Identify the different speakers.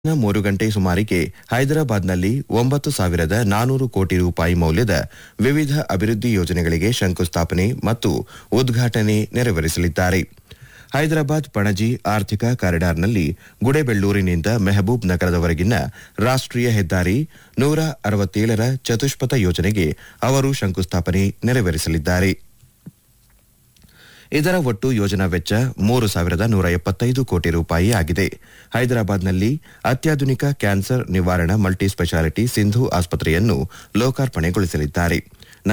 Speaker 1: ನ ಮೂರು ಗಂಟೆ ಸುಮಾರಿಗೆ ಹೈದರಾಬಾದ್ನಲ್ಲಿ ಒಂಬತ್ತು ಸಾವಿರದ ನಾನೂರು ಕೋಟಿ ರೂಪಾಯಿ ಮೌಲ್ಯದ ವಿವಿಧ ಅಭಿವೃದ್ಧಿ ಯೋಜನೆಗಳಿಗೆ ಶಂಕುಸ್ಥಾಪನೆ ಮತ್ತು ಉದ್ಘಾಟನೆ ನೆರವೇರಿಸಲಿದ್ದಾರೆ ಹೈದರಾಬಾದ್ ಪಣಜಿ ಆರ್ಥಿಕ ಕಾರಿಡಾರ್ನಲ್ಲಿ ಗುಡೇಬೆಳ್ಳೂರಿನಿಂದ ಮೆಹಬೂಬ್ ನಗರದವರೆಗಿನ ರಾಷ್ಟ್ರೀಯ ಹೆದ್ದಾರಿ ನೂರ ಅರವತ್ತೇಳರ ಚತುಷ್ಪಥ ಯೋಜನೆಗೆ ಅವರು ಶಂಕುಸ್ಥಾಪನೆ ನೆರವೇರಿಸಲಿದ್ದಾರೆ ಇದರ ಒಟ್ಟು ಯೋಜನಾ ವೆಚ್ಚ ಮೂರು ಸಾವಿರದ ನೂರ ಎಪ್ಪತ್ತೈದು ಕೋಟಿ ರೂಪಾಯಿ ಆಗಿದೆ ಹೈದರಾಬಾದ್ನಲ್ಲಿ ಅತ್ಯಾಧುನಿಕ ಕ್ಯಾನ್ಸರ್ ನಿವಾರಣಾ ಮಲ್ಟಿ ಸ್ಪೆಷಾಲಿಟಿ ಸಿಂಧು ಆಸ್ಪತ್ರೆಯನ್ನು ಲೋಕಾರ್ಪಣೆಗೊಳಿಸಲಿದ್ದಾರೆ